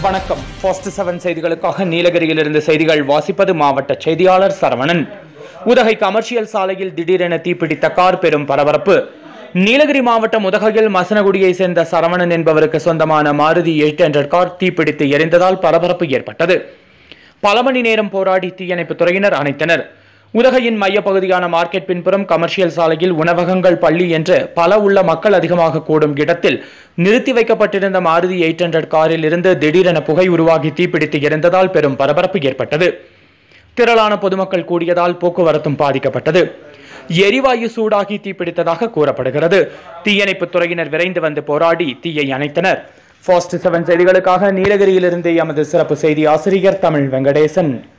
வணக்கம் first seven செய்திகளுக்காக நீலகிரியிலிருந்து செய்திகள் வாசிப்பது மாவட்ட செய்தியாளர் சரவணன் உதகை கமர்ஷியல் சாலையில் திடீரென தீப்பிடித்த கார் பெரும் பரபரப்பு நீலகிரி மாவட்டம் உதகையில் மசனகுடியை சேர்ந்த சரவணன் என்பவருக்கு சொந்தமான மாருதி எயிட் ஹண்ட்ரட் கார் தீப்பிடித்து எரிந்ததால் பரபரப்பு ஏற்பட்டது பல மணி நேரம் போராடி தீயணைப்பு துறையினர் அணைத்தனர் உதகையின் மையப்பகுதியான மார்க்கெட் பின்புறம் கமர்ஷியல் சாலையில் உணவகங்கள் பள்ளி என்று பல உள்ள மக்கள் அதிகமாக கூடும் இடத்தில் நிறுத்தி வைக்கப்பட்டிருந்த மாருதி எயிட் ஹண்ட்ரட் காரில் இருந்து திடீரென புகை உருவாகி தீப்பிடித்து எரிந்ததால் பெரும் பரபரப்பு ஏற்பட்டது திரளான பொதுமக்கள் கூடியதால் போக்குவரத்தும் பாதிக்கப்பட்டது எரிவாயு சூடாகி தீப்பிடித்ததாக கூறப்படுகிறது தீயணைப்புத் துறையினர் விரைந்து வந்து போராடி தீயை அணைத்தனர் ஃபாஸ்ட் செவன் செய்திகளுக்காக நீலகிரியிலிருந்து எமது சிறப்பு செய்தி ஆசிரியர் தமிழ் வெங்கடேசன்